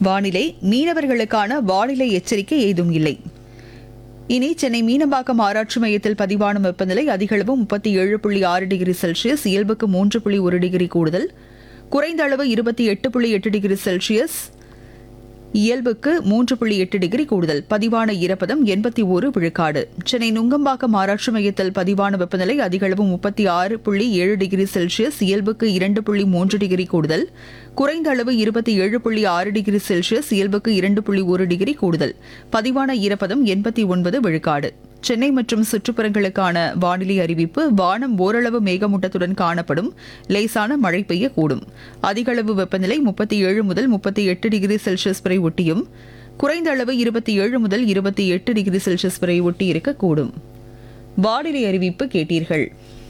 வானிலை மீனவர்களுக்கான வானிலை எச்சரிக்கை ஏதும் இல்லை இனி சென்னை மீனம்பாக்கம் ஆராய்ச்சி மையத்தில் பதிவான வெப்பநிலை அதிகளவு முப்பத்தி ஏழு புள்ளி ஆறு டிகிரி செல்சியஸ் இயல்புக்கு மூன்று புள்ளி ஒரு டிகிரி கூடுதல் குறைந்த அளவு இருபத்தி எட்டு புள்ளி எட்டு டிகிரி செல்சியஸ் இயல்புக்கு மூன்று புள்ளி எட்டு டிகிரி கூடுதல் பதிவான ஈரப்பதம் எண்பத்தி ஒரு விழுக்காடு சென்னை நுங்கம்பாக்கம் ஆராய்ச்சி மையத்தில் பதிவான வெப்பநிலை அதிகளவு முப்பத்தி ஆறு புள்ளி ஏழு டிகிரி செல்சியஸ் இயல்புக்கு இரண்டு புள்ளி மூன்று டிகிரி கூடுதல் குறைந்த அளவு இருபத்தி ஏழு புள்ளி ஆறு டிகிரி செல்சியஸ் இயல்புக்கு இரண்டு புள்ளி ஒரு டிகிரி கூடுதல் பதிவான ஈரப்பதம் எண்பத்தி ஒன்பது விழுக்காடு சென்னை மற்றும் சுற்றுப்புறங்களுக்கான வானிலை அறிவிப்பு வானம் ஓரளவு மேகமூட்டத்துடன் காணப்படும் லேசான மழை பெய்யக்கூடும் அதிகளவு வெப்பநிலை முப்பத்தி ஏழு முதல் முப்பத்தி எட்டு டிகிரி செல்சியஸ் வரை ஒட்டியும் குறைந்த அளவு இருபத்தி ஏழு முதல் இருபத்தி எட்டு டிகிரி செல்சியஸ் வரை ஒட்டி இருக்கக்கூடும் வானிலை அறிவிப்பு கேட்டீர்கள்